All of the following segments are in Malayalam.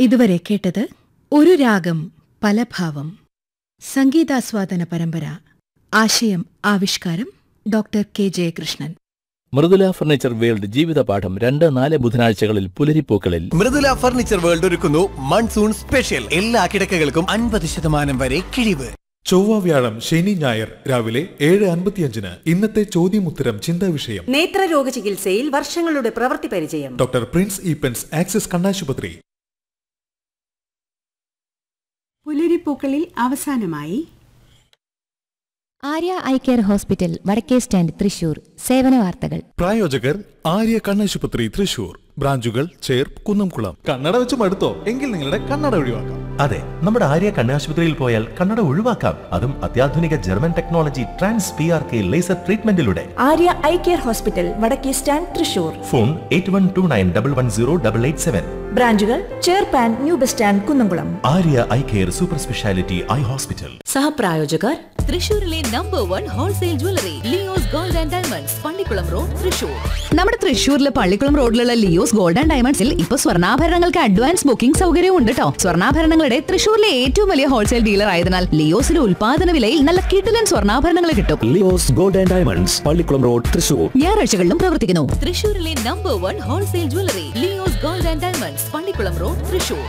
ഇതുവരെ കേട്ടത് ഒരു രാഗം പല ഭാവം സംഗീതാസ്വാദന പരമ്പര ആശയം ആവിഷ്കാരം doctor K Jayakrishnan Mridula furniture world ജീവിതപാഠം രണ്ട് നാല് ബുധനാഴ്ചകളിൽ പുലരിപ്പൂക്കളിൽ മൃദുല ഫർണിച്ചർ വേൾഡ് ഒരുക്കുന്നു മൺസൂൺ സ്പെഷ്യൽ എല്ലാ കിടക്കകൾക്കും അൻപത് ശതമാനം വരെ കിഴിവ് ചൊവ്വ വ്യാഴം ശനി ഞായർ രാവിലെ ഏഴ് അൻപത്തിയഞ്ചിന് ഇന്നത്തെ ചോദ്യമുത്തരം ചിന്താ വിഷയം നേത്രരോഗ ചികിത്സയിൽ വർഷങ്ങളുടെ പ്രവൃത്തി പരിചയം ഡോക്ടർ പ്രിൻസ് ഈപ്പൻസ് ആക്സിസ് കണ്ണാശുപത്രി പുലരിപ്പൂക്കളിൽ അവസാനമായി Arya eye care hospital Vadakke stand Thrissur സേവന വാർത്തകൾ പ്രായോജകർ ആര്യ കണ്ണാശുപത്രി തൃശൂർ ബ്രാഞ്ചുകൾ ചേർപ്പ് കുന്നംകുളം കണ്ണട വെച്ച് മടുത്തോ എങ്കിൽ നിങ്ങളുടെ കണ്ണട ഒഴിവാക്കാം അതെ നമ്മുടെ ആര്യ കണ്ണാശുപത്രിയിൽ പോയാൽ കണ്ണട ഒഴിവാക്കാം അതും അത്യാധുനിക German technology trans P R K laser ട്രീറ്റ്മെന്റിലൂടെ Arya eye care hospital Vadakke stand Thrissur phone eight one two nine double one zero double eight seven ബ്രാഞ്ചുകൾ ചേർപ്പാൻ new bus stand Kunnamkulam Arya eye care super speciality eye hospital സഹപ്രായോജകർ തൃശൂരിലെ number one wholesale jewellery Leo's gold and diamonds Pallikulam road Thrissur നമ്മുടെ തൃശൂരിലെ പള്ളിക്കുളം റോഡിലുള്ള ലിയോസ് ഗോൾഡ് ആൻഡ് ഡയമണ്ട്സിൽ ഇപ്പൊ സ്വർണ്ണാഭരണങ്ങൾക്ക് അഡ്വാൻസ് ബുക്കിംഗ് സൗകര്യവും ഉണ്ട് കേട്ടോ സ്വർണ്ണാഭരണങ്ങളുടെ തൃശൂരിലെ ഏറ്റവും വലിയ ഹോൾസെയിൽ ഡീലർ ആയതിനാൽ ലിയോസിലെ ഉൽപാദന വിലയിൽ നല്ല കിടിലൻ സ്വർണ്ണാഭരണങ്ങൾ കിട്ടും Leo's gold and diamonds Pallikulam road Thrissur ഞായറാഴ്ചകളിലും പ്രവർത്തിക്കുന്നു തൃശൂരിലെ number one wholesale jewellery Leo's gold and diamonds Pallikulam road Thrissur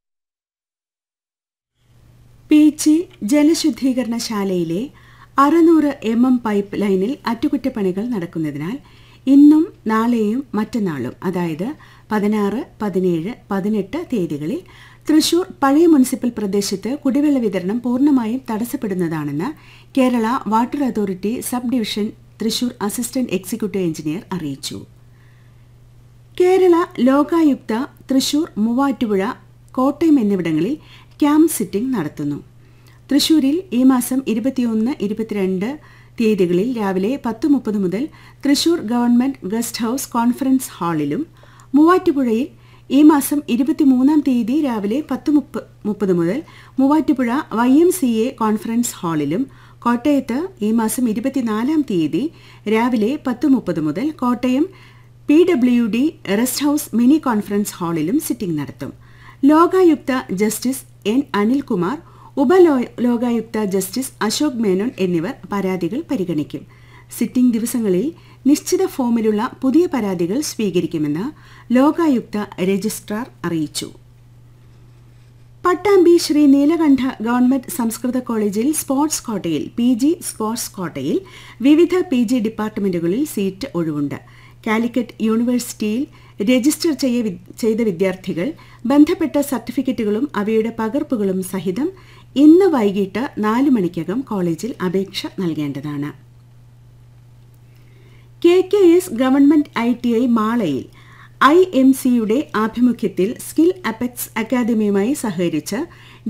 Peechi ജലശുദ്ധീകരണശാലയിലെ അറുന്നൂറ് എം എം പൈപ്പ് ലൈനിൽ അറ്റകുറ്റപ്പണികൾ നടക്കുന്നതിനാൽ ഇന്നും നാളെയും മറ്റന്നാളും അതായത് പതിനാറ് പതിനേഴ് പതിനെട്ട് തീയതികളിൽ തൃശൂർ പഴയ മുനിസിപ്പൽ പ്രദേശത്ത് കുടിവെള്ള വിതരണം പൂർണ്ണമായും തടസ്സപ്പെടുന്നതാണെന്ന് Kerala water authority sub division Thrissur assistant executive engineer അറിയിച്ചു കേരള ലോകായുക്ത തൃശൂർ മൂവാറ്റുപുഴ കോട്ടയം എന്നിവിടങ്ങളിൽ ക്യാമ്പ് സിറ്റിംഗ് നടത്തുന്നു തൃശൂരിൽ ഈ മാസം ഇരുപത്തിയൊന്ന് ഇരുപത്തിരണ്ട് തീയതികളിൽ രാവിലെ പത്ത് മുപ്പത് മുതൽ Thrissur government guest house conference ഹാളിലും മൂവാറ്റുപുഴയിൽ ഈ മാസം ഇരുപത്തിമൂന്നാം തീയതി രാവിലെ പത്ത് മുപ്പ മുപ്പത് മുതൽ Muvattupuzha Y M C A conference ഹാളിലും കോട്ടയത്ത് ഈ മാസം ഇരുപത്തിനാലാം തീയതി രാവിലെ പത്ത് മുപ്പത് മുതൽ Kottayam P W D rest house mini conference ഹാളിലും സിറ്റിംഗ് നടത്തും ലോകായുക്ത ജസ്റ്റിസ് എൻ അനിൽകുമാർ ഉപലോ ലോകായുക്ത ജസ്റ്റിസ് അശോക് മേനോൻ എന്നിവർ പരാതികൾ പരിഗണിക്കും സിറ്റിംഗ് ദിവസങ്ങളിൽ നിശ്ചിത ഫോമിലുള്ള പുതിയ പരാതികൾ സ്വീകരിക്കുമെന്ന് ലോകായുക്ത രജിസ്ട്രാർ അറിയിച്ചു പട്ടാമ്പി ശ്രീ നീലകണ്ഠ ഗവൺമെന്റ് സംസ്കൃത കോളേജിൽ സ്പോർട്സ് കോട്ടയിൽ പി ജി സ്പോർട്സ് കോട്ടയിൽ വിവിധ പി ജി ഡിപ്പാർട്ട്മെന്റുകളിൽ സീറ്റ് ഒഴിവുണ്ട് കാലിക്കറ്റ് യൂണിവേഴ്സിറ്റിയിൽ രജിസ്റ്റർ ചെയ്യ ചെയ്ത വിദ്യാർത്ഥികൾ ബന്ധപ്പെട്ട സർട്ടിഫിക്കറ്റുകളും അവയുടെ പകർപ്പുകളും സഹിതം ഇന്ന് വൈകിട്ട് നാല് മണിക്കകം കോളേജിൽ അപേക്ഷ നൽകേണ്ടതാണ് K K S government I T I മാളയിൽ ഐ എം സിയുടെ ആഭിമുഖ്യത്തിൽ സ്കിൽ അപെക്സ് അക്കാദമിയുമായി സഹകരിച്ച്